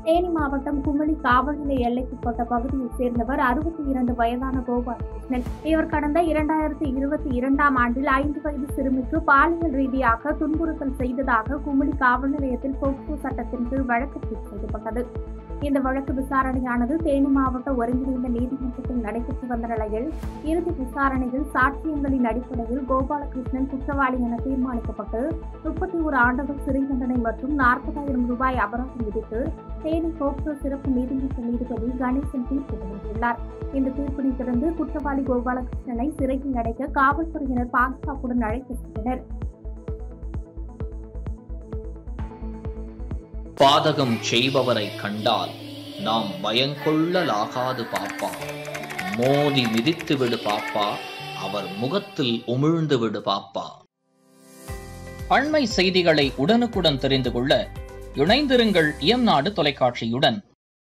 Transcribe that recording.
தேனி மாவட்டம் குமளி காவல் நிலைய எல்லைக்குட்பட்ட பகுதியைச் சேர்ந்தவர் அறுபத்தி இரண்டு வயதான கோபாலகிருஷ்ணன் இவர் கடந்த இரண்டாயிரத்தி இருபத்தி இரண்டாம் ஆண்டில் ஐந்து வயது சிறுமிக்கு பாலியல் ரீதியாக துன்புறுத்தல் செய்ததாக குமளி காவல் நிலையத்தில் போக்சோ சட்டத்தின் கீழ் வழக்கு பதிவு செய்யப்பட்டது இந்த வழக்கு விசாரணையானது தேனி மாவட்ட ஒருங்கிணைந்த நீதிமன்றத்தில் நடைபெற்று வந்த நிலையில் இறுதி விசாரணையில் சாட்சியங்களின் அடிப்படையில் கோபாலகிருஷ்ணன் குற்றவாளி என தீர்மானிக்கப்பட்டு முப்பத்தி ஒரு ஆண்டுகள் சிறை தண்டனை மற்றும் நாற்பதாயிரம் ரூபாய் அபராதம் விதித்து தேனி போக்சோ சிறப்பு நீதிமன்ற நீதிபதி கணேசன் தீர்ப்பு வழங்கியுள்ளார் இந்த தீர்ப்பினை தொடர்ந்து குற்றவாளி கோபாலகிருஷ்ணனை சிறையில் அடைக்க காவல்துறையினர் பாதுகாப்புடன் அழைத்து சென்றனர் பாதகம் செய்பவரை கண்டால் நாம் பயங்கொள்ளலாகாது பாப்பா மோதி மிதித்து விடு பாப்பா அவர் முகத்தில் உமிழ்ந்து விடு பாப்பா அண்மை செய்திகளை உடனுக்குடன் தெரிந்து கொள்ள இணைந்திருங்கள் இயம்நாடு தொலைக்காட்சியுடன்